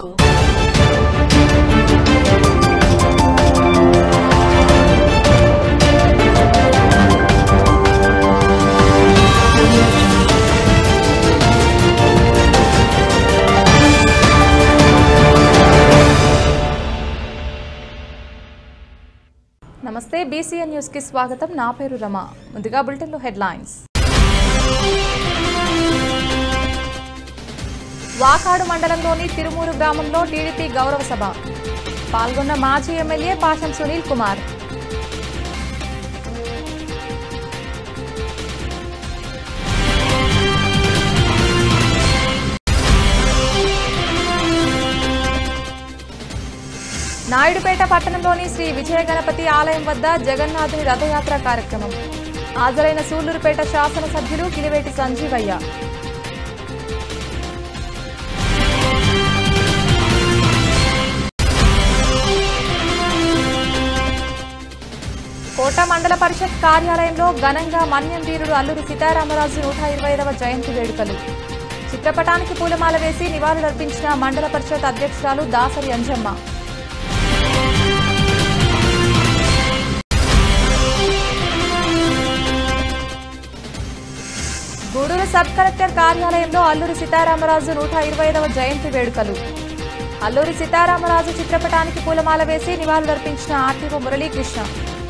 Jungle. నమస్తే BCN news కి స్వాగతం నా పేరు రమ ముందుగా బులెటిన్లో హెడ్లైన్స్ వాకాడు మండలంలోని తిరుమూరు గ్రామంలో టీడీపీ గౌరవ సభ పాల్గొన్న మాజీ ఎమ్మెల్యే పాషం సునీల్ కుమార్ నాయుడుపేట పట్టణంలోని శ్రీ విజయ గణపతి ఆలయం వద్ద జగన్నాథుని రథయాత్ర కార్యక్రమం హాజరైన సూళ్లూరుపేట శాసనసభ్యులు కిలివేటి సంజీవయ్య కోట మండల పరిషత్ కార్యాలయంలో ఘనంగా మన్యం వీరుడు అల్లూరి సీతారామరాజు నూట ఇరవై ఐదవ జయంతి వేడుకలు చిత్రపటానికి పూలమాల వేసి నివాళులర్పించిన మండల పరిషత్ అధ్యక్షురాలు దాసరి అంజమ్మ గూడూరు సబ్ కలెక్టర్ కార్యాలయంలో అల్లూరి సీతారామరాజు నూట ఇరవై ఐదవ జయంతి వేడుకలు అల్లూరి సీతారామరాజు చిత్రపటానికి పూలమాల వేసి నివాళులర్పించిన ఆర్టీఓ మురళీకృష్ణ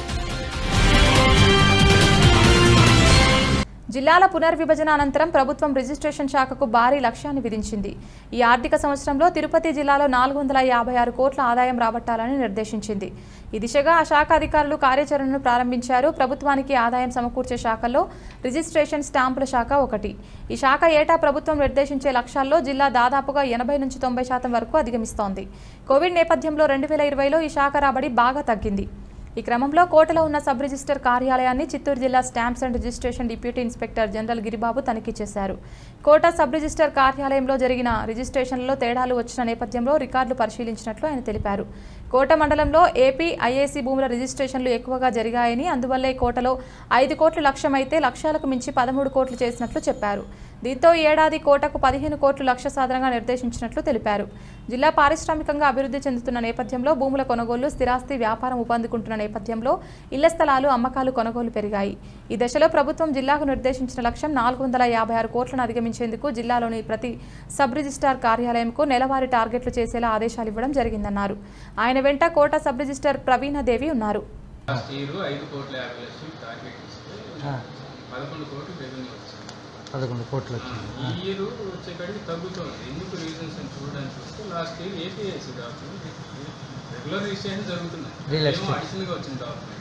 జిల్లాల పునర్విభజన అనంతరం ప్రభుత్వం రిజిస్ట్రేషన్ శాఖకు భారీ లక్ష్యాన్ని విధించింది ఈ ఆర్థిక సంవత్సరంలో తిరుపతి జిల్లాలో నాలుగు వందల యాభై ఆరు కోట్ల ఆదాయం రాబట్టాలని నిర్దేశించింది ఈ దిశగా ఆ శాఖ అధికారులు కార్యాచరణను ప్రారంభించారు ప్రభుత్వానికి ఆదాయం సమకూర్చే శాఖల్లో రిజిస్ట్రేషన్ స్టాంపుల శాఖ ఒకటి ఈ శాఖ ఏటా ప్రభుత్వం నిర్దేశించే లక్ష్యాల్లో జిల్లా దాదాపుగా ఎనభై నుంచి తొంభై శాతం వరకు అధిగమిస్తోంది కోవిడ్ నేపథ్యంలో రెండు వేల ఇరవైలో ఈ శాఖ రాబడి బాగా తగ్గింది ఈ క్రమంలో కోటలో ఉన్న సబ్ రిజిస్టర్ కార్యాలయాన్ని చిత్తూరు జిల్లా stamps and registration deputy inspector general Giribabu తనిఖీ చేశారు కోట సబ్ రిజిస్టర్ కార్యాలయంలో జరిగిన రిజిస్ట్రేషన్లలో తేడాలు వచ్చిన నేపథ్యంలో రికార్డులు పరిశీలించినట్లు ఆయన తెలిపారు కోట మండలంలో ఏపీ ఐఏసీ భూముల రిజిస్ట్రేషన్లు ఎక్కువగా జరిగాయని అందువల్లే కోటలో ఐదు కోట్ల లక్ష్యమైతే లక్ష్యాలకు మించి పదమూడు కోట్లు చేసినట్లు చెప్పారు దీంతో ఈ ఏడాది కోటకు పదిహేను కోట్లు లక్ష్య సాధనగా నిర్దేశించినట్లు తెలిపారు జిల్లా పారిశ్రామికంగా అభివృద్ధి చెందుతున్న నేపథ్యంలో భూముల కొనుగోలు స్థిరాస్తి వ్యాపారం ఊపందుకుంటున్న నేపథ్యంలో ఇళ్ల స్థలాలు అమ్మకాలు కొనుగోలు పెరిగాయి ఈ దశలో ప్రభుత్వం జిల్లాకు నిర్దేశించిన లక్ష్యం నాలుగు వందల యాభై ఆరు కోట్లను అధిగమించేందుకు జిల్లాలోని ప్రతి సబ్ రిజిస్టార్ కార్యాలయంకు నెలవారీ టార్గెట్లు చేసేలా ఆదేశాలు ఇవ్వడం జరిగిందన్నారు ఆయన వెంట కోట సబ్ రిజిస్టార్ ప్రవీణదేవి ఉన్నారు లాస్ట్ ఇయర్ ఐదు కోట్ల యాభై లక్షలు టార్గెట్ ఇస్తే పదకొండు కోట్లు రెవెన్యూ వచ్చింది పదకొండు కోట్లు ఆ, ఈ ఇయర్ వచ్చేకాడికి తగ్గుతుంది ఎందుకు రీజన్స్ అని చూడడానికి వస్తే last year APIC document regular registration జరుగుతున్నాయి Real ఏమో estate. అడిషనల్గా వచ్చిన డాక్యుమెంట్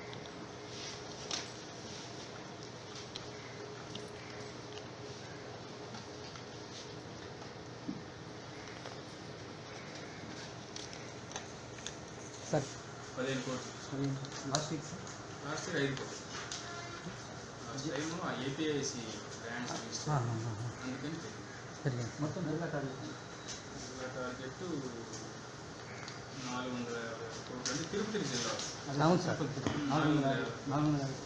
సార్ పదిహేను కోట్లు లాస్ట్ వీక్ లాస్ట్ ఇయర్ ఐదు కోట్లు లాస్ట్ టైం ఆ ఏపీఐసి గ్రాంట్స్ అందుకని పెరిగింది. మొత్తం జిల్లా టార్గెట్ జిల్లా టార్గెట్ నాలుగు వందల యాభై ఆరు కోట్లు అంటే తిరుపతి జిల్లా అవును సార్ నాలుగు వందల యాభై నాలుగు వందల యాభై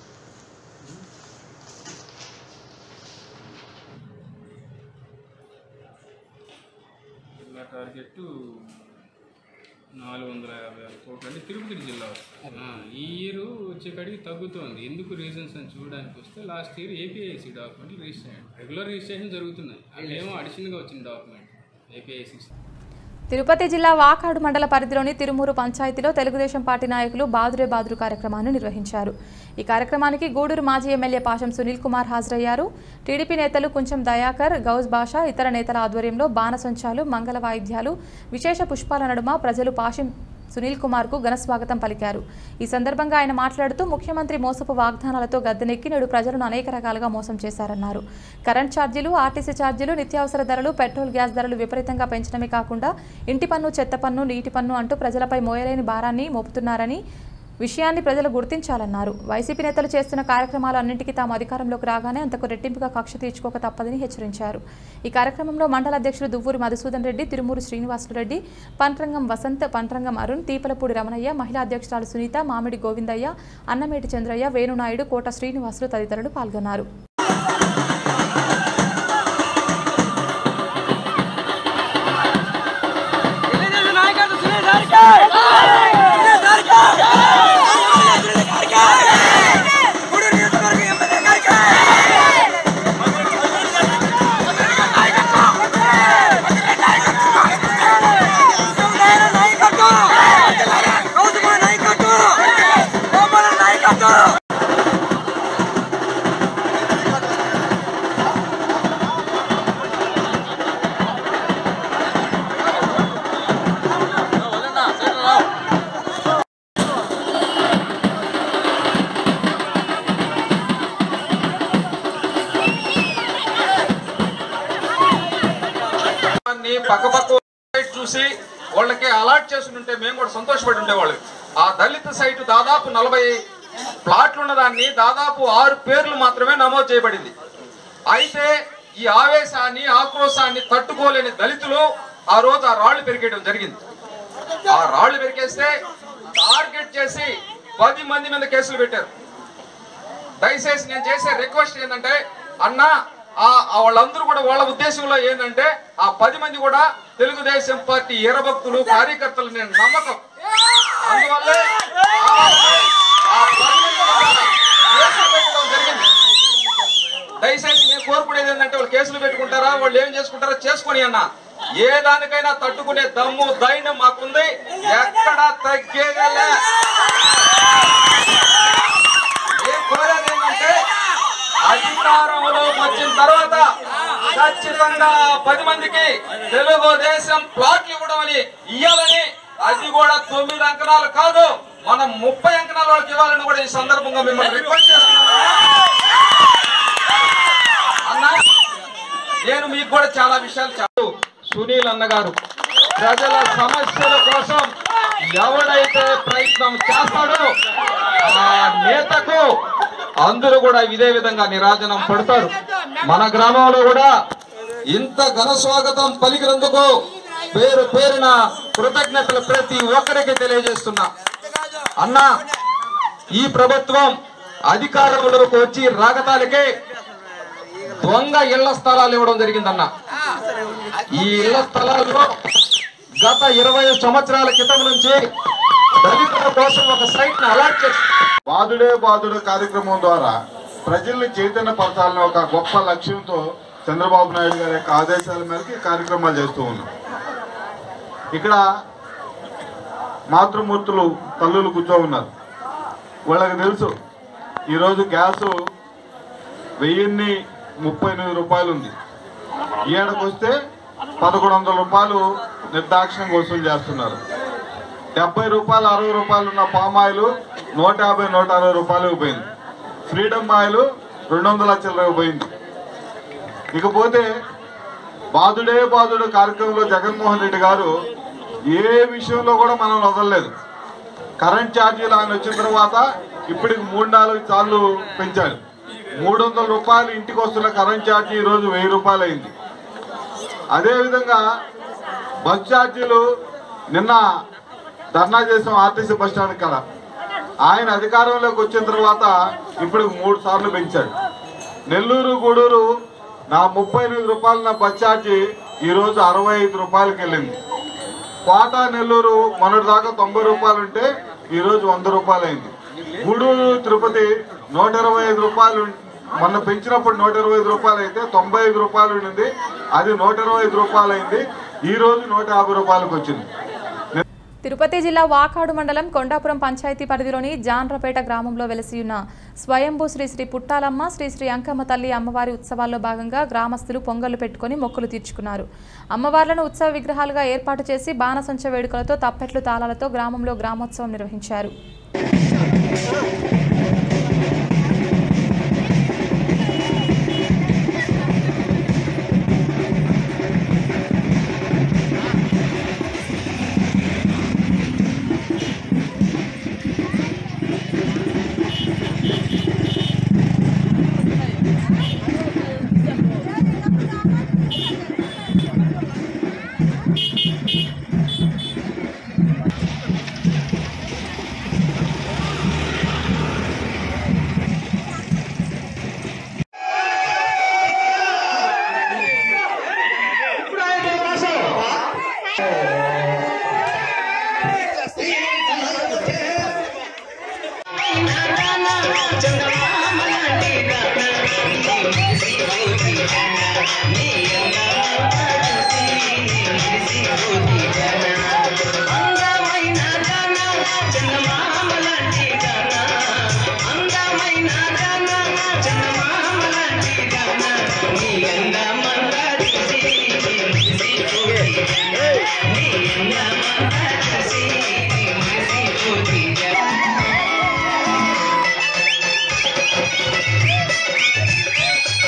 జిల్లా టార్గెట్ నాలుగు వందల యాభై ఆరు కోట్లు అంటే తిరుపతి జిల్లా వస్తుంది. ఆ, ఈ ఇయర్ వచ్చేకాడికి తగ్గుతోంది ఎందుకు రీజన్స్ అని చూడడానికి వస్తే లాస్ట్ ఇయర్ ఏపీఐసి డాక్యుమెంట్లు రిజిస్టర్ అయ్యాడు రెగ్యులర్ రిజిస్ట్రేషన్ జరుగుతున్నాయి అదేమో అడిషనల్గా వచ్చిన డాక్యుమెంట్ ఏపీఐసి తిరుపతి జిల్లా వాకాడు మండల పరిధిలోని తిరుమూరు పంచాయతీలో తెలుగుదేశం పార్టీ నాయకులు బాదురే బాదురు కార్యక్రమాన్ని నిర్వహించారు ఈ కార్యక్రమానికి గూడూరు మాజీ ఎమ్మెల్యే పాషం సునీల్ కుమార్ హాజరయ్యారు టీడీపీ నేతలు కొంచెం దయాకర్ గౌజ్ బాషా ఇతర నేతల ఆధ్వర్యంలో బాణసంచాలు మంగళ వాయిద్యాలు విశేష పుష్పాల నడుమ ప్రజలు పాషం సునీల్ కుమార్ కు ఘన స్వాగతం పలికారు ఈ సందర్భంగా ఆయన మాట్లాడుతూ ముఖ్యమంత్రి మోసపు వాగ్దానాలతో గద్దెనెక్కి నేడు ప్రజలను అనేక రకాలుగా మోసం చేశారన్నారు కరెంట్ ఛార్జీలు ఆర్టీసీ ఛార్జీలు నిత్యావసర ధరలు పెట్రోల్ గ్యాస్ ధరలు విపరీతంగా పెంచడమే కాకుండా ఇంటి పన్ను చెత్త పన్ను నీటి పన్ను అంటూ ప్రజలపై మోయలేని భారాన్ని మోపుతున్నారని విషయాన్ని ప్రజలు గుర్తించాలన్నారు వైసీపీ నేతలు చేస్తున్న కార్యక్రమాలు అన్నింటికీ తాము అధికారంలోకి రాగానే అంతకు రెట్టింపుగా కక్ష తీర్చుకోక తప్పదని హెచ్చరించారు ఈ కార్యక్రమంలో మండల అధ్యక్షులు దువ్వూరి మధుసూదన్ రెడ్డి తిరుమూరు శ్రీనివాసులు రెడ్డి పంట్రంగం వసంత్ పంట్రంగం అరుణ్ తీపలపూడి రమణయ్య మహిళా అధ్యక్షురాలు సునీత మామిడి గోవిందయ్య అన్నమేటి చంద్రయ్య వేణునాయుడు కోట శ్రీనివాసులు తదితరులు పాల్గొన్నారు చూసి వాళ్ళకి అలాట్ చేసి ఉంటే మేము కూడా సంతోషపడి ఉండేవాళ్ళు ఆ దళిత సైట్ దాదాపు నలభై ప్లాట్లు ఉన్నదాన్ని దాదాపు ఆరు పేర్లు మాత్రమే నమోదు చేయబడింది అయితే ఈ ఆవేశాన్ని ఆక్రోశాన్ని తట్టుకోలేని దళితులు ఆ రోజు ఆ రాళ్లు పెరిగేయడం జరిగింది ఆ రాళ్లు పెరికేస్తే టార్గెట్ చేసి పది మంది మీద కేసులు పెట్టారు దయచేసి నేను చేసే రిక్వెస్ట్ ఏంటంటే అన్న ఆ ఆ వాళ్ళందరూ కూడా వాళ్ళ ఉద్దేశంలో ఏంటంటే ఆ పది మంది కూడా తెలుగుదేశం పార్టీ ఎరభక్తులు కార్యకర్తలు నేను నమ్మకం అందువల్లే ఆ పది మంది కూడా కేసులు పెట్టడం జరిగింది దయచేసి నేను కోరుకునేది ఏంటంటే వాళ్ళు కేసులు పెట్టుకుంటారా వాళ్ళు ఏం చేసుకుంటారా చేసుకొని అన్న ఏ దానికైనా తట్టుకునే దమ్ము ధైర్యం మాకుంది ఎక్కడ తగ్గేదలే నేను కోరేది ఏంటంటే అధికారంలోకి వచ్చిన తర్వాత ఖచ్చితంగా పది మందికి తెలుగుదేశం ప్లాట్లు ఇవ్వడం అని ఇవ్వాలని అది కూడా తొమ్మిది అంకణాలు కాదు మనం ముప్పై అంకణాల వాళ్ళకి ఇవ్వాలని కూడా ఈ సందర్భంగా మిమ్మల్ని రిక్వెస్ట్ చేస్తున్నాను అన్నా నేను మీకు కూడా చాలా విషయాలు చెప్పు సునీల్ అన్నగారు ప్రజల సమస్యల కోసం ఎవడైతే ప్రయత్నం చేస్తాడో ఆ నేతకు అందరూ కూడా ఇదే విధంగా నిరాజనం పడతారు మన గ్రామంలో కూడా ఇంత ఘన స్వాగతం పలికినందుకు పేరు పేరున కృతజ్ఞతలు ప్రతి ఒక్కరికి తెలియజేస్తున్నా అన్నా ఈ ప్రభుత్వం అధికారంలోకి వచ్చి రాగతాలకే దొంగ ఇళ్ల స్థలాలు ఇవ్వడం జరిగిందన్న ఈ ఇళ్ల స్థలాల్లో గత ఇరవై సంవత్సరాల క్రితం నుంచి దళితుల కోసం ఒక సైట్ ని అలాట్ చేసి బాదుడే బాదుడు కార్యక్రమం ద్వారా ప్రజల్ని చైతన్యపరచాలని ఒక గొప్ప లక్ష్యంతో చంద్రబాబు నాయుడు గారి యొక్క ఆదేశాల మేరకు ఈ కార్యక్రమాలు చేస్తూ ఉన్నాం ఇక్కడ మాతృమూర్తులు తల్లులు కూర్చో ఉన్నారు వాళ్ళకి తెలుసు ఈరోజు గ్యాసు వెయ్యిన్ని ముప్పై ఎనిమిది రూపాయలు ఉంది ఏడకు వస్తే పదకొండు వందల రూపాయలు నిర్దాక్షిణంగా వసూలు చేస్తున్నారు డెబ్బై రూపాయలు అరవై రూపాయలు ఉన్న పామ్ ఆయిల్ నూట యాభై నూట అరవై రూపాయలకు పోయింది ఫ్రీడమ్ ఆయిల్ రెండు వందల చిల్లరకు పోయింది ఇకపోతే బాదుడే బాదుడు కార్యక్రమంలో జగన్మోహన్ రెడ్డి గారు ఏ విషయంలో కూడా మనం వదలలేదు కరెంట్ ఛార్జీలు ఆయన వచ్చిన తర్వాత ఇప్పటికి మూడు నాలుగు సార్లు పెంచాడు మూడు వందల రూపాయలు ఇంటికి వస్తున్న కరెంట్ ఛార్జీ ఈ రోజు వెయ్యి రూపాయలు అయింది అదేవిధంగా బస్ ఛార్జీలు నిన్న ధర్నా చేసాం ఆర్టీసీ బస్ స్టాండ్ కదా ఆయన అధికారంలోకి వచ్చిన తర్వాత ఇప్పుడు మూడు సార్లు పెంచాడు నెల్లూరు గూడూరు నా ముప్పై ఎనిమిది రూపాయల నా బస్ ఛార్జీ ఈ రోజు అరవై ఐదు రూపాయలకి వెళ్ళింది కోట నెల్లూరు మొన్నటి దాకా తొంభై రూపాయలు ఉంటే ఈ రోజు వంద రూపాయలు అయింది గూడూరు తిరుపతి నూట ఇరవై ఐదు రూపాయలు ఉం- మొన్న పెంచినప్పుడు నూట ఇరవై ఐదు రూపాయలు అయితే తొంభై ఐదు రూపాయలు ఉండింది అది నూట ఇరవై ఐదు రూపాయలు అయింది ఈ రోజు నూట యాభై రూపాయలకు వచ్చింది తిరుపతి జిల్లా వాకాడు మండలం కొండాపురం పంచాయతీ పరిధిలోని జాన్రపేట గ్రామంలో వెలసి ఉన్న స్వయంభూ శ్రీ శ్రీ పుట్టాలమ్మ శ్రీ శ్రీ అంకమ్మ తల్లి అమ్మవారి ఉత్సవాల్లో భాగంగా గ్రామస్తులు పొంగళ్లు పెట్టుకుని మొక్కులు తీర్చుకున్నారు అమ్మవార్లను ఉత్సవ విగ్రహాలుగా ఏర్పాటు చేసి బాణసంచ వేడుకలతో తప్పెట్లు తాళాలతో గ్రామంలో గ్రామోత్సవం నిర్వహించారు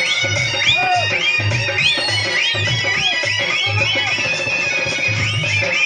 Thank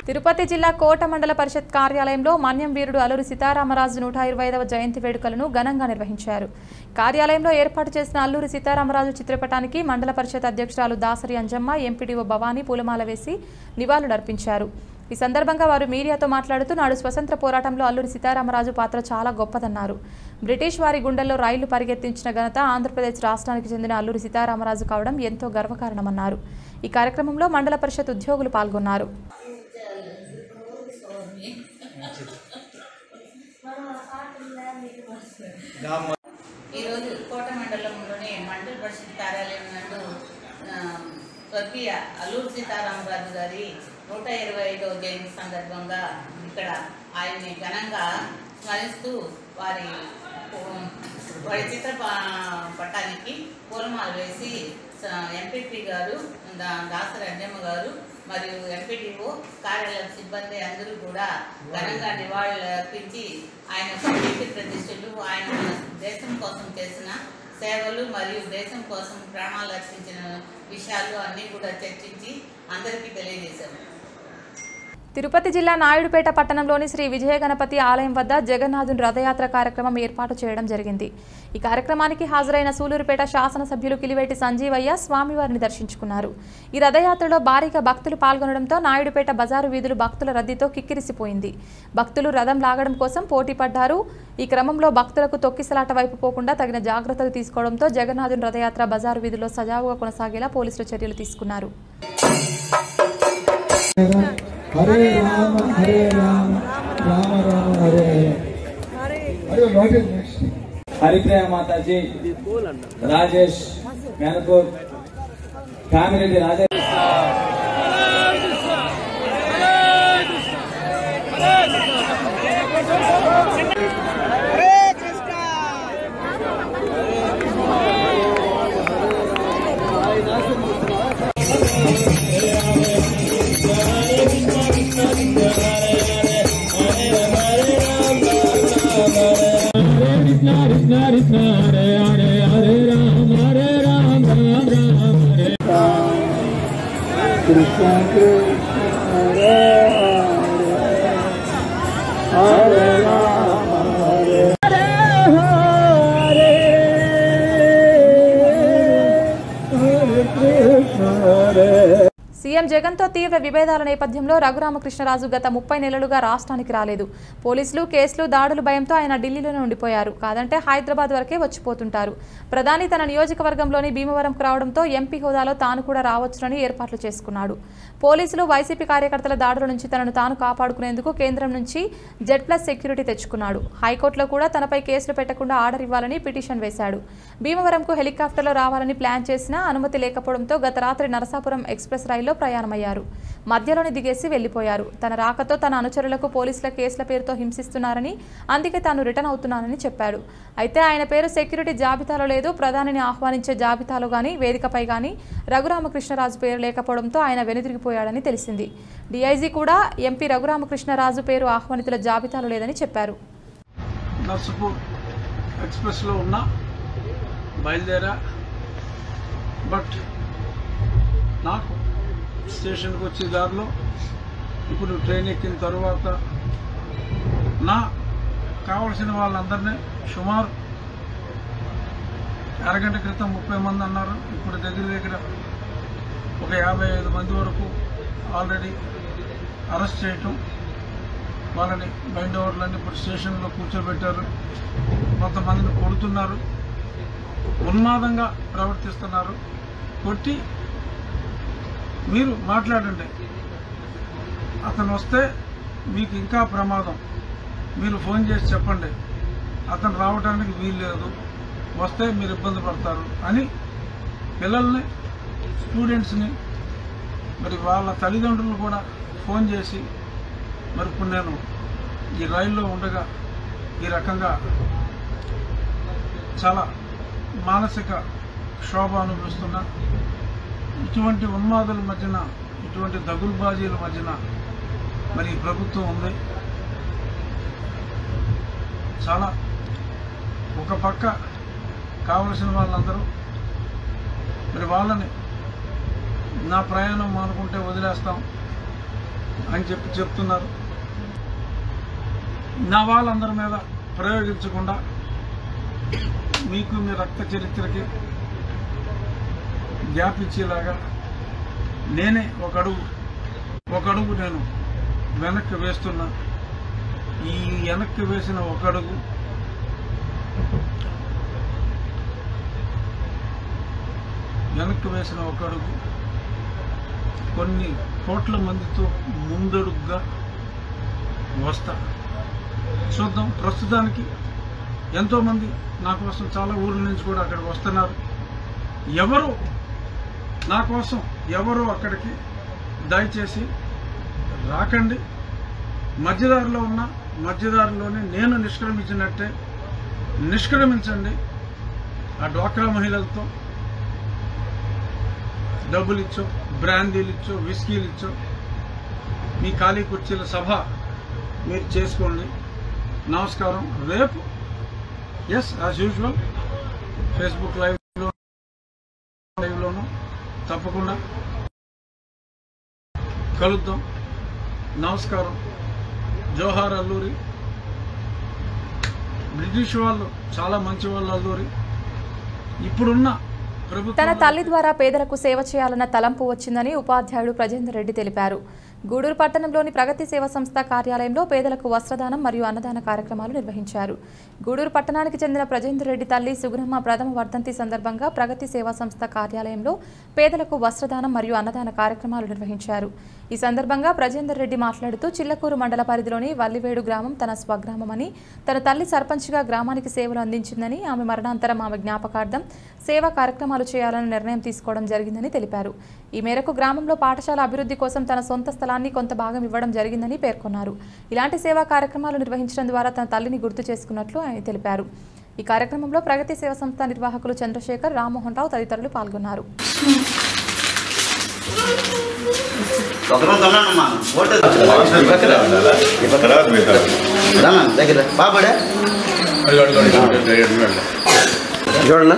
తిరుపతి జిల్లా కోట మండల పరిషత్ కార్యాలయంలో మన్యం వీరుడు అల్లూరి సీతారామరాజు నూట ఇరవై ఐదవ జయంతి వేడుకలను ఘనంగా నిర్వహించారు కార్యాలయంలో ఏర్పాటు చేసిన అల్లూరి సీతారామరాజు చిత్రపటానికి మండల పరిషత్ అధ్యక్షురాలు దాసరి అంజమ్మ ఎంపీడీఓ భవానీ పూలమాల వేసి నివాళులర్పించారు ఈ సందర్భంగా వారు మీడియాతో మాట్లాడుతూ నాడు స్వతంత్ర పోరాటంలో అల్లూరి సీతారామరాజు పాత్ర చాలా గొప్పదన్నారు బ్రిటిష్ వారి గుండెల్లో రైళ్లు పరిగెత్తించిన ఘనత ఆంధ్రప్రదేశ్ రాష్ట్రానికి చెందిన అల్లూరి సీతారామరాజు కావడం ఎంతో గర్వకారణమన్నారు ఈ కార్యక్రమంలో మండల పరిషత్ ఉద్యోగులు పాల్గొన్నారు ఈరోజు కోట మండలంలోని మండల పరిషత్ కార్యాలయం నందు ఆ, స్వర్గీయ అల్లూరు సీతారామరాజు గారి నూట ఇరవై ఐదవ జయంతి సందర్భంగా ఇక్కడ ఆయన్ని ఘనంగా స్మరిస్తూ వారి పూ- వారి చిత్ర ప- పటానికి పూలమాల వేసి ఎంపీపీ గారు దా- దాసరి అంజమ్మ గారు మరియు ఎంపీటీఓ కార్యాలయం సిబ్బంది అందరూ కూడా ఘనంగా నివాళులు అర్పించి ఆయన కీర్తి ప్రతిష్టలు ఆయన మన దేశం కోసం చేసిన సేవలు మరియు దేశం కోసం ప్రాణాలు అర్పించిన విషయాలు అన్నీ కూడా చర్చించి అందరికీ తెలియజేశాము తిరుపతి జిల్లా నాయుడుపేట పట్టణంలోని శ్రీ విజయ గణపతి ఆలయం వద్ద జగన్నాథుని రథయాత్ర కార్యక్రమం ఏర్పాటు చేయడం జరిగింది ఈ కార్యక్రమానికి హాజరైన సూలూరుపేట శాసనసభ్యులు కిలివేటి సంజీవయ్య స్వామివారిని దర్శించుకున్నారు ఈ రథయాత్రలో భారీగా భక్తులు పాల్గొనడంతో నాయుడుపేట బజారు వీధులు భక్తుల రద్దీతో కిక్కిరిసిపోయింది భక్తులు రథం లాగడం కోసం పోటీ పడ్డారు ఈ క్రమంలో భక్తులకు తొక్కిసలాట వైపు పోకుండా తగిన జాగ్రత్తలు తీసుకోవడంతో జగన్నాథుని రథయాత్ర బజారు వీధుల్లో సజావుగా కొనసాగేలా పోలీసులు చర్యలు తీసుకున్నారు హరే రామ హరే రామ రామ రామ హరే హరే అరే what is next Haripriya Mataji Rajesh Menapur Kamireddy Rajesh Krishna Krishna Hare Hare Hare Rama Hare Hare Hare Krishna Hare CM జగన్తో తీవ్ర విభేదాల నేపథ్యంలో రఘురామకృష్ణరాజు గత ముప్పై నెలలుగా రాష్ట్రానికి రాలేదు పోలీసులు కేసులు దాడుల భయంతో ఆయన ఢిల్లీలోనే ఉండిపోయారు కాదంటే హైదరాబాద్ వరకే వచ్చిపోతుంటారు ప్రధాని తన నియోజకవర్గంలోని భీమవరంకు రావడంతో ఎంపీ హోదాలో తాను కూడా రావచ్చునని ఏర్పాట్లు చేసుకున్నాడు పోలీసులు వైసీపీ కార్యకర్తల దాడుల నుంచి తనను తాను కాపాడుకునేందుకు కేంద్రం నుంచి జెడ్ ప్లస్ సెక్యూరిటీ తెచ్చుకున్నాడు హైకోర్టులో కూడా తనపై కేసులు పెట్టకుండా ఆర్డర్ ఇవ్వాలని పిటిషన్ వేశాడు భీమవరంకు హెలికాప్టర్లో రావాలని ప్లాన్ చేసినా అనుమతి లేకపోవడంతో గత రాత్రి నరసాపురం ఎక్స్ప్రెస్ రైల్లో ప్రయాణమయ్యారు మధ్యలోనే దిగేసి వెళ్లిపోయారు తన రాకతో తన అనుచరులకు పోలీసుల కేసుల పేరుతో హింసిస్తున్నారని అందుకే తాను రిటర్న్ అవుతున్నానని చెప్పాడు అయితే ఆయన పేరు సెక్యూరిటీ జాబితాలో లేదు ప్రధానిని ఆహ్వానించే జాబితాలో గానీ వేదికపై గానీ రఘురామకృష్ణరాజు పేరు లేకపోవడంతో ఆయన వెనుదిరిగిపోయాడని తెలిసింది డీఐజీ కూడా ఎంపీ రఘురామకృష్ణరాజు పేరు ఆహ్వానితుల జాబితాలో లేదని చెప్పారు నర్సపూర్ ఎక్స్ప్రెస్లో ఉన్నా బయలుదేరా బట్ నాకు స్టేషన్కి వచ్చే దారిలో ఇప్పుడు ట్రైన్ ఎక్కిన తర్వాత నా కావలసిన వాళ్ళందరినీ సుమారు అరగంట క్రితం ముప్పై మంది అన్నారు ఇప్పుడు దగ్గర దగ్గర ఒక యాభై ఐదు మంది వరకు ఆల్రెడీ అరెస్ట్ చేయటం వాళ్ళని బైండ్ ఓవర్లన్నీ ఇప్పుడు స్టేషన్లో కూర్చోబెట్టారు కొంతమందిని కొడుతున్నారు ఉన్మాదంగా ప్రవర్తిస్తున్నారు కొట్టి మీరు మాట్లాడండి అతను వస్తే మీకు ఇంకా ప్రమాదం మీరు ఫోన్ చేసి చెప్పండి అతను రావడానికి వీలు లేదు వస్తే మీరు ఇబ్బంది పడతారు అని పిల్లల్ని స్టూడెంట్స్ని మరి వాళ్ళ తల్లిదండ్రులు కూడా ఫోన్ చేసి మరి ఇప్పుడు నేను ఈ రైల్లో ఉండగా ఈ రకంగా చాలా మానసిక శోభ అనుభవిస్తున్నా ఇటువంటి ఉన్మాదుల మధ్యన ఇటువంటి దగులుబాజీల మధ్యన మరి ఈ ప్రభుత్వం ఉంది చాలా ఒక పక్క కావలసిన వాళ్ళందరూ మరి వాళ్ళని నా ప్రయాణం మానుకుంటే వదిలేస్తాం అని చెప్పి చెప్తున్నారు నా వాళ్ళందరి మీద ప్రయోగించకుండా మీకు మీ రక్త చరిత్రకి గ్యాప్ ఇచ్చేలాగా నేనే ఒక అడుగు ఒక అడుగు నేను వెనక్కి వేస్తున్నా ఈ వెనక్కి వేసిన ఒక అడుగు వెనక్కి వేసిన ఒక అడుగు కొన్ని కోట్ల మందితో ముందడుగుగా వస్తా చూద్దాం ప్రస్తుతానికి ఎంతోమంది నా కోసం చాలా ఊర్ల నుంచి కూడా అక్కడికి వస్తున్నారు ఎవరు నా కోసం ఎవరు అక్కడికి దయచేసి రాకండి మధ్యదారిలో ఉన్న మధ్యదారిలోనే నేను నిష్క్రమించినట్టే నిష్క్రమించండి ఆ డ్వాక్రా మహిళలతో డబ్బులు ఇచ్చో బ్రాందీలు ఇచ్చో విస్కీలు ఇచ్చో మీ ఖాళీ కుర్చీల సభ మీరు చేసుకోండి నమస్కారం రేపు ఎస్ యాజ్ యూజువల్ ఫేస్బుక్ లైవ్లో లైవ్లోనూ తప్పకుండా కలుద్దాం నమస్కారం జోహార్ అల్లూరి బ్రిటిష్ వాళ్ళు చాలా మంచి వాళ్ళు అల్లూరి ఇప్పుడున్న ప్రభుత్వం తన తల్లి ద్వారా పేదలకు సేవ చేయాలన్న తలంపు వచ్చిందని ఉపాధ్యాయుడు ప్రజేందర్ రెడ్డి తెలిపారు గూడూరు పట్టణంలోని ప్రగతి సేవా సంస్థ కార్యాలయంలో పేదలకు వస్త్రదానం మరియు అన్నదాన కార్యక్రమాలు నిర్వహించారు గూడూరు పట్టణానికి చెందిన ప్రజేందర్ రెడ్డి తల్లి సుగుణమ్మ ప్రథమ వర్ధంతి సందర్భంగా ప్రగతి సేవా సంస్థ కార్యాలయంలో పేదలకు వస్త్రదానం మరియు అన్నదాన కార్యక్రమాలు నిర్వహించారు ఈ సందర్భంగా ప్రజేందర్ రెడ్డి మాట్లాడుతూ చిల్లకూరు మండల పరిధిలోని వల్లివేడు గ్రామం తన స్వగ్రామమని తన తల్లి సర్పంచ్గా గ్రామానికి సేవలు అందించిందని ఆమె మరణాంతరం ఆమె జ్ఞాపకార్థం సేవా కార్యక్రమాలు చేయాలని నిర్ణయం తీసుకోవడం జరిగిందని తెలిపారు ఈ మేరకు గ్రామంలో పాఠశాల అభివృద్ధి కోసం తన సొంత స్థలాన్ని కొంత భాగం ఇవ్వడం జరిగిందని పేర్కొన్నారు ఇలాంటి సేవా కార్యక్రమాలు నిర్వహించడం ద్వారా తన తల్లిని గుర్తు చేసుకున్నట్లు ఆయన తెలిపారు ఈ కార్యక్రమంలో ప్రగతి సేవా సంస్థ నిర్వాహకులు చంద్రశేఖర్ రామ్మోహన్ రావు తదితరులు పాల్గొన్నారు ఒకరోజు ఉన్నానమ్మా ఓటు రామా దగ్గర బాబుడే చూడండి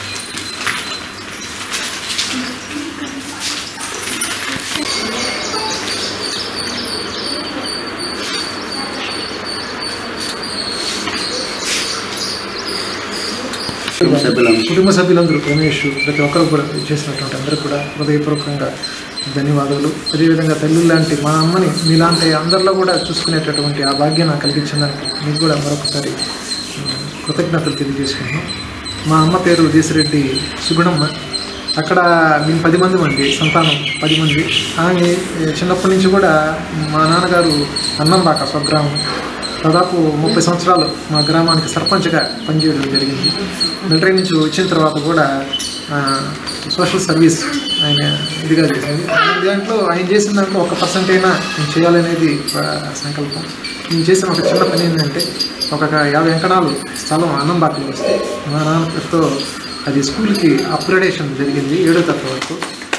కుటుంబ సభ్యులందరూ రమేష్ ప్రతి ఒక్కరు కూడా చేసినటువంటి అందరూ కూడా హృదయపూర్వకంగా ధన్యవాదాలు అదేవిధంగా తల్లి లాంటి మా అమ్మని మీలాంటి అందరిలో కూడా చూసుకునేటటువంటి ఆ భాగ్యం నాకు కలిగించడానికి మీకు కూడా మరొకసారి ఉమ్, కృతజ్ఞతలు తెలియజేసుకుంటున్నాం మా అమ్మ పేరు దేశరెడ్డి సుగుణమ్మ అక్కడ మేము పది మంది మంది సంతానం పది మంది ఆమె ఏ, చిన్నప్పటి నుంచి కూడా మా నాన్నగారు అన్నంబాక స్వగ్రామం దాదాపు ముప్పై సంవత్సరాలు మా గ్రామానికి సర్పంచ్గా పనిచేయడం జరిగింది మిలిటరీ నుంచి వచ్చిన తర్వాత కూడా ఆ, సోషల్ సర్వీస్ ఆయన ఇదిగా చేసింది ఆయన దాంట్లో ఆయన చేసిన దాంట్లో ఒక పర్సెంట్ అయినా నేను చేయాలనేది ఒక సంకల్పం నేను చేసిన ఒక చిన్న పని ఏంటంటే ఒక యాభై ఎంకణాలు స్థలం అన్నంబాకలో వస్తే మా నాన్న పేరుతో అది స్కూల్కి అప్గ్రేడేషన్ జరిగింది ఏడో తరగతి వరకు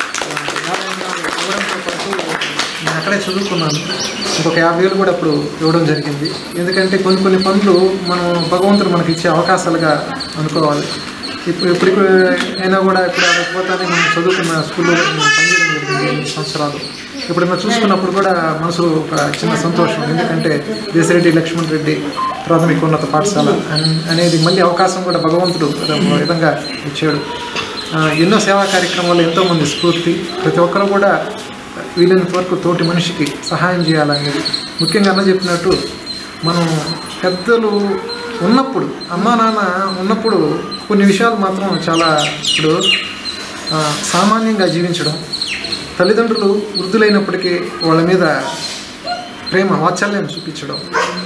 యాభై ఎకరాలు ఇవ్వడంతో పాటు నేను అక్కడే చదువుకున్నాను ఇంకొక యాభై వేలు కూడా అప్పుడు ఇవ్వడం జరిగింది ఎందుకంటే కొన్ని కొన్ని పనులు మనం భగవంతుడు మనకి ఇచ్చే అవకాశాలుగా అనుకోవాలి ఇప్పుడు ఇప్పుడు అయినా కూడా ఇప్పుడు అక్కడికి పోతానే మనం చదువుకున్న స్కూల్లో నేను పనిచేయడం జరిగింది ఎనిమిది సంవత్సరాలు ఇప్పుడు మనం చూసుకున్నప్పుడు కూడా మనసు ఒక చిన్న సంతోషం ఎందుకంటే దేశరెడ్డి లక్ష్మణ్ రెడ్డి ప్రాథమిక ఉన్నత పాఠశాల అన్- అనేది మళ్ళీ అవకాశం కూడా భగవంతుడు ఒక విధంగా ఇచ్చాడు ఆ, ఎన్నో సేవా కార్యక్రమాలు ఎంతోమంది స్ఫూర్తి ప్రతి ఒక్కరు కూడా వీలైనంత వరకు తోటి మనిషికి సహాయం చేయాలనేది ముఖ్యంగా అన్న చెప్పినట్టు మనం పెద్దలు ఉన్నప్పుడు అమ్మా నాన్న ఉన్నప్పుడు కొన్ని విషయాలు మాత్రం చాలా ఇప్పుడు ఆ, సామాన్యంగా జీవించడం తల్లిదండ్రులు వృద్ధులైనప్పటికీ వాళ్ళ మీద ప్రేమ వాత్సల్యం చూపించడం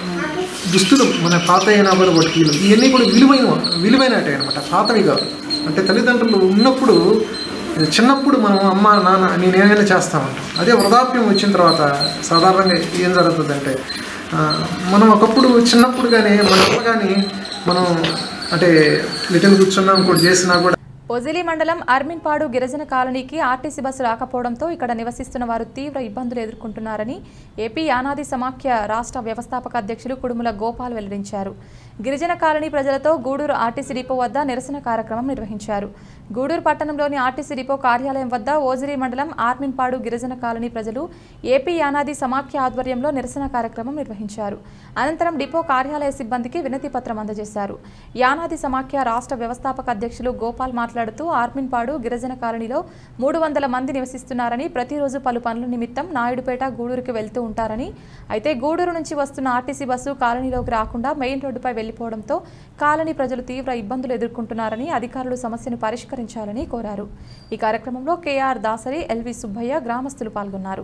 దుస్తులు మన పాత అయినా కూడా వాటికి విలువ ఇవన్నీ కూడా విలువైన విలువైనట్టే అనమాట పాతవి కాదు అంటే తల్లిదండ్రులు ఉన్నప్పుడు చిన్నప్పుడు మనం అమ్మ నాన్న నేను ఏమైనా చేస్తామంటాం అదే వృధాప్యం వచ్చిన తర్వాత సాధారణంగా ఏం జరుగుతుందంటే ఆ, మనం ఒకప్పుడు చిన్నప్పుడు కానీ మన అమ్మ కానీ మనం అంటే లిటిల్ కూర్చున్నా ఇంకోటి చేసినా కూడా పొజిలి మండలం అర్మిన్పాడు గిరిజన కాలనీకి ఆర్టీసీ బస్సు రాకపోవడంతో ఇక్కడ నివసిస్తున్న వారు తీవ్ర ఇబ్బందులు ఎదుర్కొంటున్నారని ఏపీ యానాది సమాఖ్య రాష్ట్ర వ్యవస్థాపక అధ్యక్షులు కుడుముల గోపాల్ వెల్లడించారు గిరిజన కాలనీ ప్రజలతో గూడూరు ఆర్టీసీ డిపో వద్ద నిరసన కార్యక్రమం నిర్వహించారు గూడూరు పట్టణంలోని ఆర్టీసీ డిపో కార్యాలయం వద్ద ఓజిరి మండలం ఆర్మిన్పాడు గిరిజన కాలనీ ప్రజలు ఏపీ యానాది సమాఖ్య ఆధ్వర్యంలో నిరసన కార్యక్రమం నిర్వహించారు అనంతరం డిపో కార్యాలయ సిబ్బందికి వినతి పత్రం అందజేశారు యానాది సమాఖ్య రాష్ట్ర వ్యవస్థాపక అధ్యక్షులు గోపాల్ మాట్లాడుతూ ఆర్మిన్పాడు గిరిజన కాలనీలో మూడు వందల మంది నివసిస్తున్నారని ప్రతిరోజు పలు పనుల నిమిత్తం నాయుడుపేట గూడూరుకి వెళ్తూ ఉంటారని అయితే గూడూరు నుంచి వస్తున్న ఆర్టీసీ బస్సు కాలనీలోకి రాకుండా మెయిన్ రోడ్డుపై వెళ్లిపోవడంతో కాలనీ ప్రజలు తీవ్ర ఇబ్బందులు ఎదుర్కొంటున్నారని అధికారులు సమస్యను పరిష్కరించాలని కోరారు ఈ కార్యక్రమంలో కేఆర్ దాసరి ఎల్వి సుబ్బయ్య గ్రామస్తులు పాల్గొన్నారు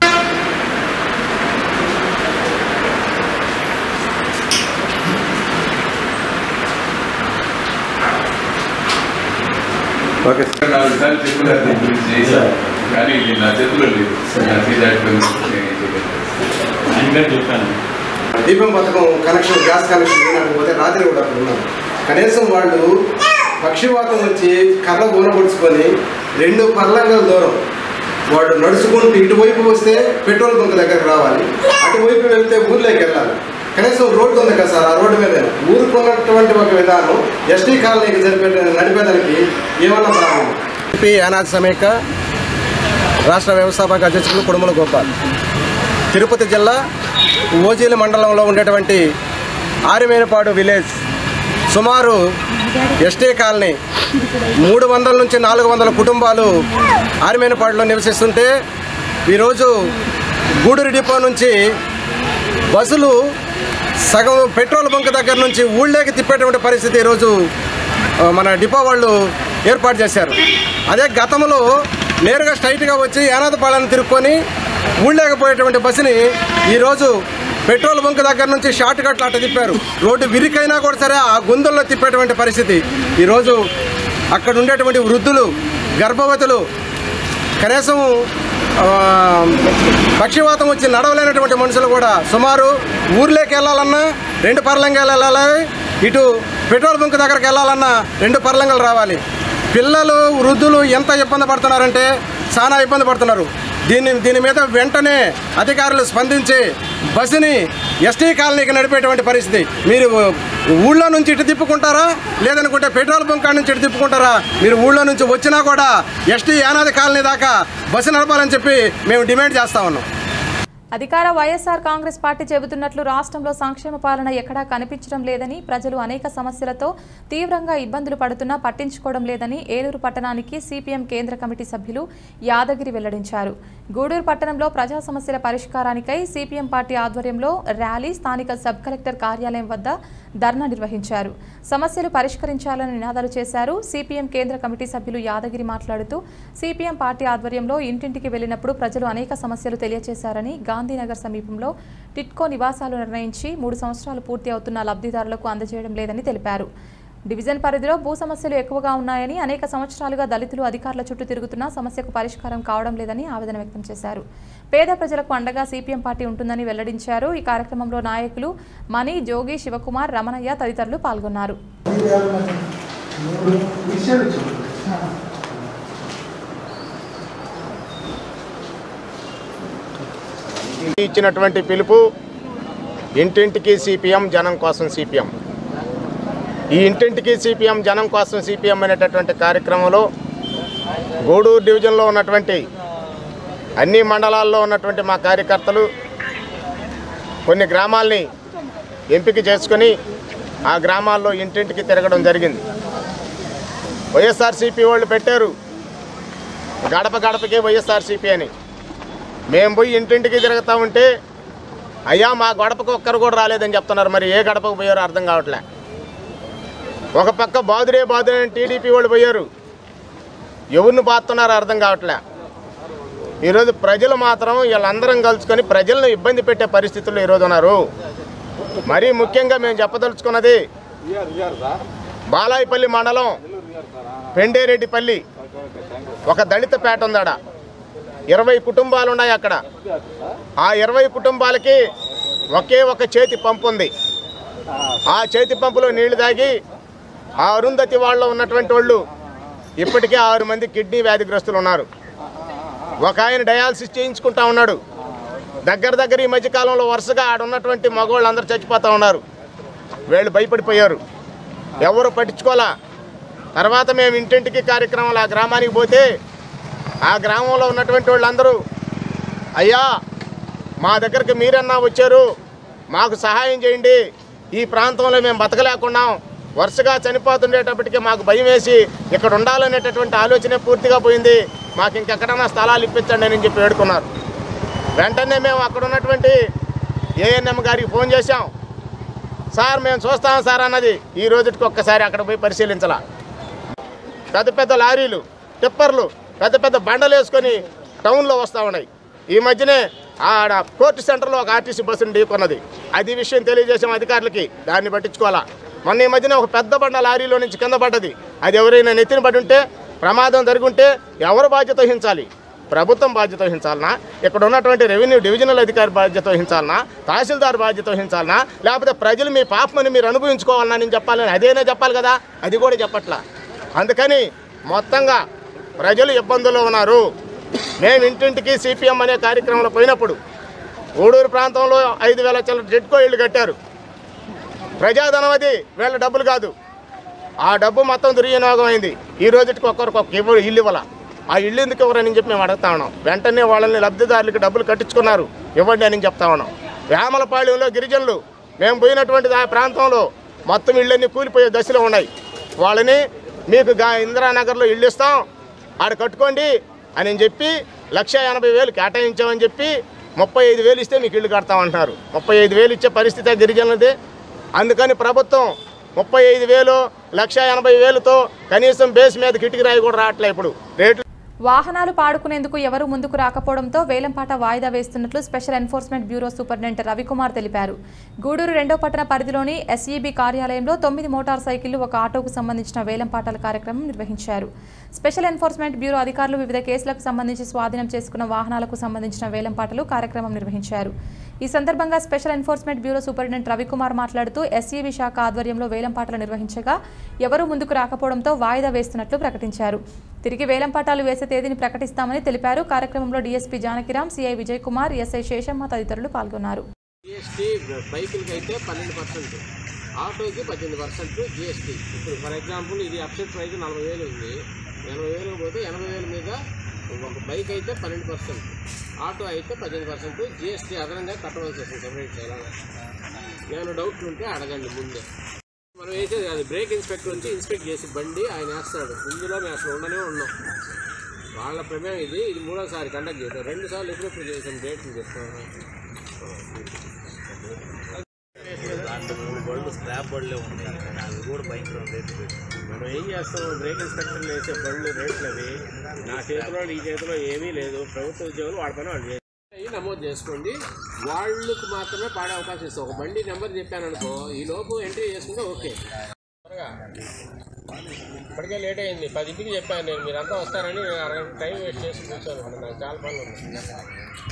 ఓకే నాలుగు సార్లు చెప్పినారు దీని గురించి చేశాను కానీ ఇది నా చేతిలో లేదు నాకు దాటిపోయింది అందుకని చెప్పాను దీపం పథకం కనెక్షన్ గ్యాస్ కనెక్షన్ లేకపోతే రాత్రి కూడా అక్కడ ఉన్నారు కనీసం వాళ్ళు పక్షివాతం వచ్చి కర్ర ఊనపడుచుకొని రెండు పర్లంగల దూరం వాడు నడుచుకుంటూ ఇటువైపు వస్తే పెట్రోల్ బంక్ దగ్గరకు రావాలి అటువైపు వెళ్తే ఊర్లోకి వెళ్ళాలి కనీసం రోడ్డు ఉంది కదా సార్ ఆ రోడ్డు మీద ఊరుకున్నటువంటి ఒక విధానం ఎస్టీ కాలనీకి జరిపే నడిపేదానికి ఏమన్నా ప్రాబ్లం ఏపీ అనాథ సమైక రాష్ట్ర వ్యవస్థాపక అధ్యక్షులు కుడుమల గోపాల్ తిరుపతి జిల్లా ఓజీల మండలంలో ఉండేటువంటి ఆరిమేనపాడు విలేజ్ సుమారు ఎస్టీ కాలనీ మూడు వందల నుంచి నాలుగు వందల కుటుంబాలు ఆరిమేనపాడులో నివసిస్తుంటే ఈరోజు గూడూరు డిపో నుంచి బస్సులు సగం పెట్రోల్ బంక్ దగ్గర నుంచి ఊళ్ళోకి తిప్పేటువంటి పరిస్థితి ఈరోజు ఆ, మన డిపో వాళ్ళు ఏర్పాటు చేశారు అదే గతంలో నేరుగా స్ట్రైట్గా వచ్చి యానాదపాలెం తిరుక్కొని ఊళ్ళోకి పోయేటువంటి బస్సుని ఈరోజు పెట్రోల్ బంక్ దగ్గర నుంచి షార్ట్ కట్లు అట్ట తిప్పారు రోడ్డు విరికైనా కూడా సరే ఆ గుందల్లో తిప్పేటువంటి పరిస్థితి ఈరోజు అక్కడ ఉండేటువంటి వృద్ధులు గర్భవతులు కనీసం ఆ, పక్షివాతం వచ్చి నడవలేనటువంటి మనుషులు కూడా సుమారు ఊర్లోకి వెళ్ళాలన్నా రెండు పర్లంగాలు వెళ్ళాలి ఇటు పెట్రోల్ బంక్ దగ్గరికి వెళ్ళాలన్నా రెండు పర్లంగాలు రావాలి పిల్లలు వృద్ధులు ఎంత ఇబ్బంది పడుతున్నారంటే చాలా ఇబ్బంది పడుతున్నారు దీని దీని మీద వెంటనే అధికారులు స్పందించి బస్సుని ఎస్టీ కాలనీకి నడిపేటువంటి పరిస్థితి మీరు ఊళ్ళో నుంచి ఇటు తిప్పుకుంటారా లేదనుకుంటే పెట్రోల్ బంక్ కాడ నుంచి ఇటు తిప్పుకుంటారా మీరు ఊళ్ళో నుంచి వచ్చినా కూడా ఎస్టీ యానాది కాలనీ దాకా బస్సు నడపాలని చెప్పి మేము డిమాండ్ చేస్తా ఉన్నాం అధికార వైఎస్ఆర్ కాంగ్రెస్ పార్టీ చెబుతున్నట్లు రాష్ట్రంలో సంక్షేమ పాలన ఎక్కడా కనిపించడం లేదని ప్రజలు అనేక సమస్యలతో తీవ్రంగా ఇబ్బందులు పడుతున్నా పట్టించుకోవడం లేదని ఏలూరు పట్టణానికి సిపిఎం కేంద్ర కమిటీ సభ్యులు యాదగిరి వెల్లడించారు గూడూరు పట్టణంలో ప్రజా సమస్యల పరిష్కారానికై సిపిఎం పార్టీ ఆధ్వర్యంలో ర్యాలీ స్థానిక సబ్ కలెక్టర్ కార్యాలయం వద్ద ధర్నా నిర్వహించారు సమస్యలు పరిష్కరించాలని నినాదాలు చేశారు సిపిఎం కేంద్ర కమిటీ సభ్యులు యాదగిరి మాట్లాడుతూ సిపిఎం పార్టీ ఆధ్వర్యంలో ఇంటింటికి వెళ్లినప్పుడు ప్రజలు అనేక సమస్యలు తెలియజేశారని గాంధీనగర్ సమీపంలో టిట్కో నివాసాలు నిర్ణయించి మూడు సంవత్సరాలు పూర్తి అవుతున్న లబ్ధిదారులకు అందజేయడం లేదని తెలిపారు డివిజన్ పరిధిలో భూ సమస్యలు ఎక్కువగా ఉన్నాయని అనేక సంవత్సరాలుగా దళితులు అధికారుల చుట్టూ తిరుగుతున్నా సమస్యకు పరిష్కారం కావడం లేదని ఆవేదన వ్యక్తం చేశారు పేద ప్రజలకు అండగా సిపిఎం పార్టీ ఉంటుందని వెల్లడించారు ఈ కార్యక్రమంలో నాయకులు మణి జోగి శివకుమార్ రమణయ్య తదితరులు పాల్గొన్నారు ఇచ్చినటువంటి పిలుపు ఇంటింటికి సిపిఎం జనం కోసం సిపిఎం ఈ ఇంటింటికి సిపిఎం జనం కోసం సిపిఎం అనేటటువంటి కార్యక్రమంలో గూడూరు డివిజన్లో ఉన్నటువంటి అన్ని మండలాల్లో ఉన్నటువంటి మా కార్యకర్తలు కొన్ని గ్రామాల్ని ఎంపిక చేసుకొని ఆ గ్రామాల్లో ఇంటింటికి తిరగడం జరిగింది వైఎస్ఆర్సీపీ వాళ్ళు పెట్టారు గడప గడపకే వైఎస్ఆర్సీపీ అని మేము పోయి ఇంటింటికి తిరుగుతూ ఉంటే అయ్యా మా గడపకు ఒక్కరు కూడా రాలేదని చెప్తున్నారు మరి ఏ గడపకు పోయారో అర్థం కావట్లే ఒక పక్క బాదురే బాదురే అని టీడీపీ వాళ్ళు పోయారు ఎవరిని బాతున్నారో అర్థం కావట్లే ఈరోజు ప్రజలు మాత్రం వీళ్ళందరం కలుసుకొని ప్రజలను ఇబ్బంది పెట్టే పరిస్థితుల్లో ఈరోజు ఉన్నారు మరీ ముఖ్యంగా మేము చెప్పదలుచుకున్నది బాలాయిపల్లి మండలం పెండేరెడ్డిపల్లి ఒక దళిత పేట ఉందాడ ఇరవై కుటుంబాలు ఉన్నాయి అక్కడ ఆ ఇరవై కుటుంబాలకి ఒకే ఒక చేతి పంపు ఉంది ఆ చేతి పంపులో నీళ్లు తాగి ఆ అరుంధతి వాళ్ళలో ఉన్నటువంటి వాళ్ళు ఇప్పటికే ఆరు మంది కిడ్నీ వ్యాధిగ్రస్తులు ఉన్నారు ఒక ఆయన డయాలసిస్ చేయించుకుంటా ఉన్నాడు దగ్గర దగ్గర ఈ మధ్యకాలంలో వరుసగా ఆడ ఉన్నటువంటి మగవాళ్ళు అందరూ చచ్చిపోతూ ఉన్నారు వీళ్ళు భయపడిపోయారు ఎవరు పట్టించుకోలా తర్వాత మేము ఇంటింటికి కార్యక్రమాలు ఆ గ్రామానికి పోతే ఆ గ్రామంలో ఉన్నటువంటి వాళ్ళందరూ అయ్యా మా దగ్గరికి మీరన్నా వచ్చారు మాకు సహాయం చేయండి ఈ ప్రాంతంలో మేము బతకలేకున్నాం వరుసగా చనిపోతుండేటప్పటికి మాకు భయం వేసి ఇక్కడ ఉండాలనేటటువంటి ఆలోచనే పూర్తిగా పోయింది మాకు ఇంకెక్కడన్నా స్థలాలు ఇప్పించండి అని చెప్పి వేడుకున్నారు వెంటనే మేము అక్కడ ఉన్నటువంటి ఏఎన్ఎం గారికి ఫోన్ చేశాం సార్ మేము చూస్తాం సార్ అన్నది ఈ రోజుకి ఒక్కసారి అక్కడ పోయి పరిశీలించాల పెద్ద పెద్ద లారీలు టిప్పర్లు పెద్ద పెద్ద బండలు వేసుకొని టౌన్లో వస్తూ ఉన్నాయి ఈ మధ్యనే ఆడ కోర్టు సెంటర్లో ఒక ఆర్టీసీ బస్సును ఢీకొన్నది అది విషయం తెలియజేసాం అధికారులకి దాన్ని పట్టించుకోవాలా మొన్న ఈ మధ్యన ఒక పెద్ద బండ లారీలో నుంచి కింద పడ్డది అది ఎవరైనా నెత్తిన పడి ఉంటే ప్రమాదం జరిగి ఉంటే ఎవరు బాధ్యత వహించాలి ప్రభుత్వం బాధ్యత వహించాలనా ఇక్కడ ఉన్నటువంటి రెవెన్యూ డివిజనల్ అధికారి బాధ్యత వహించాలనా తహసీల్దార్ బాధ్యత వహించాలనా లేకపోతే ప్రజలు మీ పాపమని మీరు అనుభవించుకోవాలన్నా నేను చెప్పాలని అదేనే చెప్పాలి కదా అది కూడా చెప్పట్లా అందుకని మొత్తంగా ప్రజలు ఇబ్బందుల్లో ఉన్నారు మేము ఇంటింటికి సిపిఎం అనే కార్యక్రమంలో పోయినప్పుడు ఊడూరు ప్రాంతంలో ఐదు వేల చిల్లర జెడ్కో ఇళ్ళు కట్టారు ప్రజాధనం అది వీళ్ళ డబ్బులు కాదు ఆ డబ్బు మొత్తం దుర్వినియోగం అయింది ఈ రోజుకి ఒక్కరికి ఒక ఇవ్వ ఇల్లు ఇవ్వాల ఆ ఇల్లు ఎందుకు ఇవ్వరని చెప్పి మేము అడుగుతా ఉన్నాం వెంటనే వాళ్ళని లబ్ధిదారులకి డబ్బులు కట్టించుకున్నారు ఇవ్వండి అని చెప్తా ఉన్నాం వేమలపాళ్యంలో గిరిజనులు మేము పోయినటువంటి ఆ ప్రాంతంలో మొత్తం ఇళ్ళన్నీ కూలిపోయే దశలో ఉన్నాయి వాళ్ళని మీకు గా ఇందిరానగర్లో ఇల్లు ఇస్తాం ఆడ కట్టుకోండి అని చెప్పి లక్ష ఎనభై వేలు కేటాయించామని చెప్పి ముప్పై ఐదు వేలు ఇస్తే మీకు ఇల్లు కడతామంటున్నారు ముప్పై ఐదు వేలు ఇచ్చే పరిస్థితి గిరిజనులది అందుకని ప్రభుత్వం ముప్పై ఐదు వేలు లక్ష ఎనభై వేలతో కనీసం బేస్ మీద కిటికీ రాయి కూడా రావట్లే ఇప్పుడు రేట్లు వాహనాలు పాడుకునేందుకు ఎవరూ ముందుకు రాకపోవడంతో వేలంపాట వాయిదా వేస్తున్నట్లు special enforcement bureau superintendent Ravikumar తెలిపారు గూడూరు రెండో పట్టణ పరిధిలోని ఎస్ఈబి కార్యాలయంలో తొమ్మిది మోటార్ సైకిళ్లు ఒక ఆటోకు సంబంధించిన వేలంపాటల కార్యక్రమం నిర్వహించారు స్పెషల్ ఎన్ఫోర్స్మెంట్ బ్యూరో అధికారులు వివిధ కేసులకు సంబంధించి స్వాధీనం చేసుకున్న వాహనాలకు సంబంధించిన వేలంపాటలు కార్యక్రమం నిర్వహించారు ఈ సందర్భంగా special enforcement bureau superintendent Ravikumar మాట్లాడుతూ ఎస్ఈబి శాఖ ఆధ్వర్యంలో వేలంపాటలు నిర్వహించగా ఎవరూ ముందుకు రాకపోవడంతో వాయిదా వేస్తున్నట్లు ప్రకటించారు తిరిగి వేలంపాటాలు వేసే తేదీని ప్రకటిస్తామని తెలిపారు కార్యక్రమంలో DSP Janakiram CI Vijay Kumar SI Seshamma తదితరులు పాల్గొన్నారు జిఎస్టీ బైకులకి అయితే పన్నెండు పర్సెంట్ ఆటోకి పద్దెనిమిది పర్సెంట్ జిఎస్టీ ఇప్పుడు ఫర్ ఎగ్జాంపుల్ ఇది అప్సెట్ ప్రైస్ నలభై వేలు ఉంది ఎనభై వేలు పోతే ఎనభై వేల మీద ఒక బైక్ అయితే పన్నెండు పర్సెంట్ ఆటో అయితే పద్దెనిమిది పర్సెంట్ జిఎస్టీ అదనంగా కట్టవలసి వస్తుంది సెపరేట్ చేయాలి ఏమైనా డౌట్లు ఉంటే అడగండి ముందే మనం వేసేది కాదు బ్రేక్ ఇన్స్పెక్టర్ వచ్చి ఇన్స్పెక్ట్ చేసి బండి ఆయన వేస్తాడు ఇందులో మేము అసలు ఉండనే ఉన్నాం వాళ్ళ ప్రమేయం ఇది ఇది మూడోసారి కండక్ట్ చేయడం రెండు సార్లు ఎప్పుడెప్పుడు చేసాం డేట్లు చెప్తాను దాంట్లో మూడు బళ్ళు స్క్రాప్ బళ్ళే ఉన్నాయి అవి కూడా భయంకరం రేట్లు పెట్టి మనం ఏం చేస్తాం బ్రేక్ ఇన్స్పెక్టర్లు వేసే బళ్ళు రేట్లు అవి నా చేతిలో ఈ చేతిలో ఏమీ లేదు ప్రభుత్వ ఉద్యోగులు వాడి పని వాళ్ళు చేస్తారు అవి నమోదు చేసుకోండి వాళ్ళకు మాత్రమే పాడే అవకాశం ఇస్తాం ఒక బండి నెంబర్ చెప్పాను అనుకో ఈ లోపు ఎంట్రీ చేసుకుంటే ఓకే త్వరగా ఇప్పటికే లేట్ అయింది పదింటికి చెప్పాను నేను మీరంతా వస్తారని నేను అరగంట టైం వేస్ట్ చేసి కూర్చోను నాకు చాలా పనులు ఉన్నాయి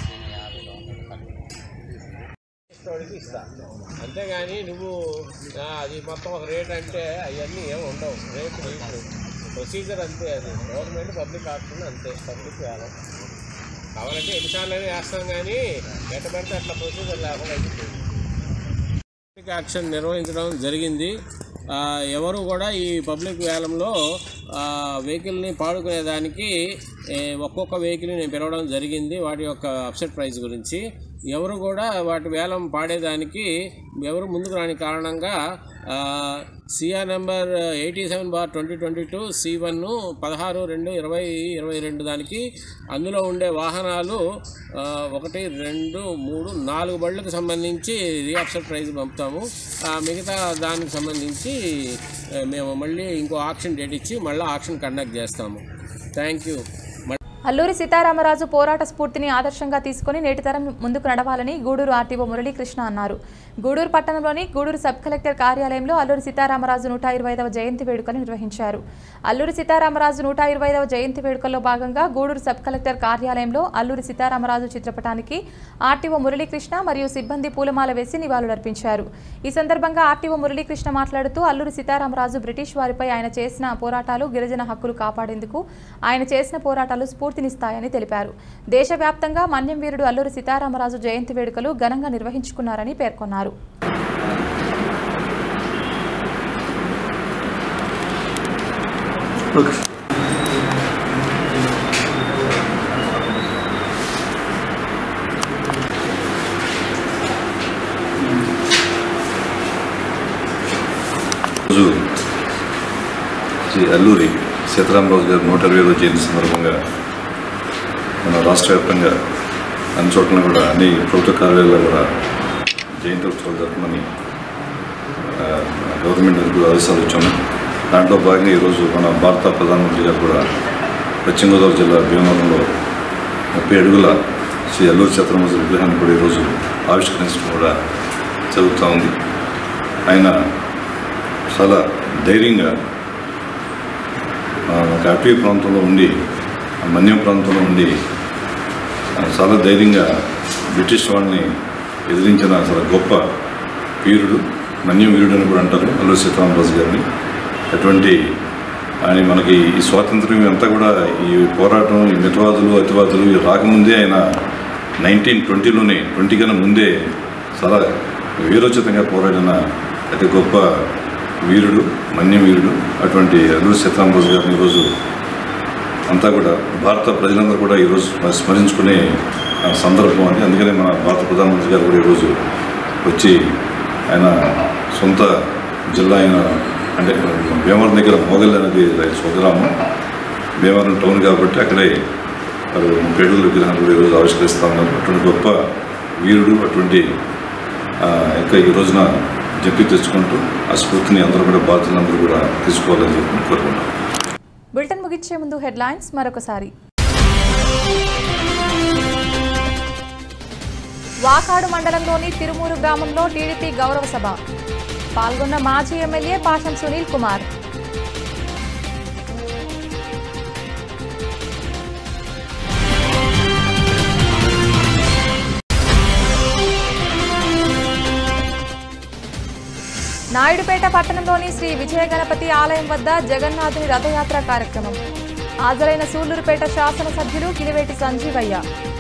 వాడికి ఇస్తా అంతేగాని నువ్వు ఆ, అది మొత్తం ఒక రేట్ అంటే అవన్నీ ఏమి ఉండవు రేట్లు ఇప్పుడు ప్రొసీజర్ అంతే అది గవర్నమెంట్ పబ్లిక్ ఆప్షన్ అంతే పబ్లిక్ వేలం కావాలంటే ఎన్నిసార్లు అయినా వేస్తాం కానీ ఎట్ట పెడితే అట్లా ప్రొసీజర్ లేకుండా అయిపోతుంది పబ్లిక్ యాక్షన్ నిర్వహించడం జరిగింది ఆ, ఎవరు కూడా ఈ పబ్లిక్ వేలంలో ఆ, వెహికల్ని పాడుకునేదానికి ఏ, ఒక్కొక్క వెహికల్ని నేను పిలవడం జరిగింది వాటి యొక్క అప్సెట్ ప్రైస్ గురించి ఎవరు కూడా వాటి వేలం పాడేదానికి ఎవరు ముందుకు రాని కారణంగా CR number eighty seven bar twenty twenty two C one పదహారు రెండు ఇరవై ఇరవై రెండు దానికి అందులో ఉండే వాహనాలు ఆ, ఒకటి రెండు మూడు నాలుగు బళ్ళకు సంబంధించి రీఆప్సెట్ ప్రైజ్ పంపుతాము ఆ, మిగతా దానికి సంబంధించి ఆ, మేము మళ్ళీ ఇంకో ఆప్షన్ డేట్ ఇచ్చి మళ్ళీ ఆప్షన్ కండక్ట్ చేస్తాము థ్యాంక్ యూ అల్లూరి సీతారామరాజు పోరాట స్ఫూర్తిని ఆదర్శంగా తీసుకుని నేటి తరం ముందుకు నడవాలని గూడూరు ఆర్టీఓ మురళీకృష్ణ అన్నారు గూడూరు పట్టణంలోని గూడూరు సబ్ కలెక్టర్ కార్యాలయంలో అల్లూరి సీతారామరాజు నూట ఇరవై ఐదవ జయంతి వేడుకలు నిర్వహించారు అల్లూరి సీతారామరాజు నూట ఇరవై ఐదవ జయంతి వేడుకల్లో భాగంగా గూడూరు సబ్ కలెక్టర్ కార్యాలయంలో అల్లూరి సీతారామరాజు చిత్రపటానికి ఆర్టీఓ మురళీకృష్ణ మరియు సిబ్బంది పూలమాల వేసి నివాళులర్పించారు ఈ సందర్భంగా ఆర్టీఓ మురళీకృష్ణ మాట్లాడుతూ అల్లూరి సీతారామరాజు బ్రిటిష్ వారిపై ఆయన చేసిన పోరాటాలు గిరిజన హక్కులు కాపాడేందుకు ఆయన చేసిన పోరాటాలు స్ఫూర్తినిస్తాయని తెలిపారు దేశవ్యాప్తంగా మన్యం వీరుడు అల్లూరి సీతారామరాజు జయంతి వేడుకలు ఘనంగా నిర్వహించుకున్నారని పేర్కొన్నారు రోజు శ్రీ అల్లూరి సీతారామరాజు గారి నూట ఇరవై ఐదో జయంతి సందర్భంగా మన రాష్ట్ర వ్యాప్తంగా అన్ని చోట్ల కూడా అన్ని ప్రభుత్వ కార్యాలయాల్లో కూడా జయంతి ఉత్సవాలు జరపమని ఆ, గవర్నమెంట్ నుంచి ఆదేశాలు ఇచ్చాము దాంట్లో భాగంగా ఈరోజు మన భారత ప్రధానమంత్రి గారు కూడా పశ్చిమ గోదావరి జిల్లా భీమవరంలో ముప్పై అడుగుల శ్రీ అల్లూరి సీతారామరాజు విగ్రహాన్ని కూడా ఈరోజు ఆవిష్కరించడం కూడా జరుగుతూ ఉంది ఆయన చాలా ధైర్యంగా ఆ, ఒక అటవీ ప్రాంతంలో ఉండి ఆ మన్యం ప్రాంతంలో ఉండి ఆ, చాలా ధైర్యంగా బ్రిటిష్ వాళ్ళని ఎదిరించిన చాలా గొప్ప వీరుడు మన్యం వీరుడు అని కూడా అంటారు అల్లూరి సీతారామరాజు గారిని అటువంటి ఆయన మనకి ఈ స్వాతంత్ర్యం అంతా కూడా ఈ పోరాటం ఈ మితవాదులు అతివాదులు ఇవి రాకముందే ఆయన నైన్టీన్ ట్వంటీలోనే ట్వంటీ కన్నా ముందే చాలా వీరోచితంగా పోరాడిన అతి గొప్ప వీరుడు మన్యం వీరుడు అటువంటి అల్లూరి సీతారామరాజు గారిని ఈరోజు అంతా కూడా భారత ప్రజలందరూ కూడా ఈరోజు స్మరించుకునే ఆ, సందర్భం అది అందుకనే మన భారత ప్రధానమంత్రి గారు కూడా ఈరోజు వచ్చి ఆయన సొంత జిల్లా అయిన అంటే భీమవరం దగ్గర మోగల్ అనేది ఆయన స్వగ్రామం భీమవరం టౌన్ కాబట్టి అక్కడే వారు ముప్పై ఏడుగుల విగ్రహాన్ని కూడా ఈరోజు ఆవిష్కరిస్తూ ఉన్నారు అటువంటి గొప్ప వీరుడు అటువంటి ఆ, ఇంకా ఈ రోజున జట్టు తెచ్చుకుంటూ ఆ స్ఫూర్తిని అందరూ కూడా బాధ్యులందరూ కూడా తీసుకోవాలని చెప్పి కోరుకుంటున్నాను బులెటిన్ ముగించే ముందు హెడ్లైన్స్ మరొకసారి వాకాడు మండలంలోని తిరుమూరు గ్రామంలో టీడీపీ గౌరవ సభ పాల్గొన్న మాజీ ఎమ్మెల్యే పాషం సునీల్ కుమార్ నాయుడుపేట పట్టణంలోని శ్రీ విజయ గణపతి ఆలయం వద్ద జగన్నాథుని రథయాత్ర కార్యక్రమం హాజరైన సూళ్లూరుపేట శాసనసభ్యులు కిలివేటి సంజీవయ్య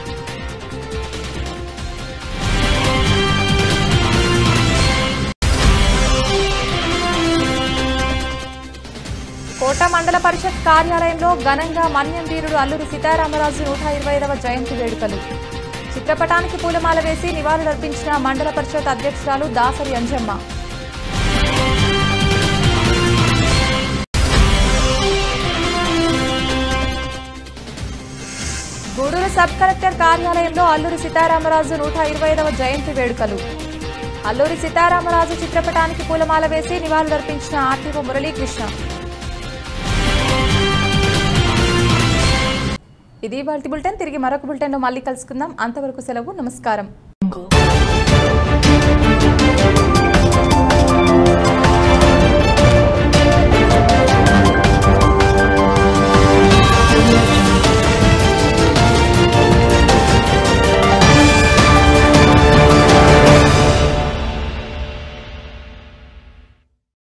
కోట మండల పరిషత్ కార్యాలయంలో ఘనంగా మన్యం వీరుడు అల్లూరి సీతారామరాజు నూట ఇరవై ఐదవ జయంతి వేడుకలు చిత్రపటానికి పూలమాల వేసి నివాళులర్పించిన మండల పరిషత్ అధ్యక్షురాలు దాసరి అంజమ్మ గూడూరు సబ్ కలెక్టర్ కార్యాలయంలో అల్లూరి సీతారామరాజు నూట ఇరవై ఐదవ జయంతి వేడుకలు అల్లూరి సీతారామరాజు చిత్రపటానికి పూలమాల వేసి నివాళులర్పించిన ఆర్టీఓ మురళీకృష్ణ ఇది వాళ్ళ బులెటిన్ తిరిగి మరొక బులెటిన్లో మళ్ళీ కలుసుకుందాం అంతవరకు సెలవు నమస్కారం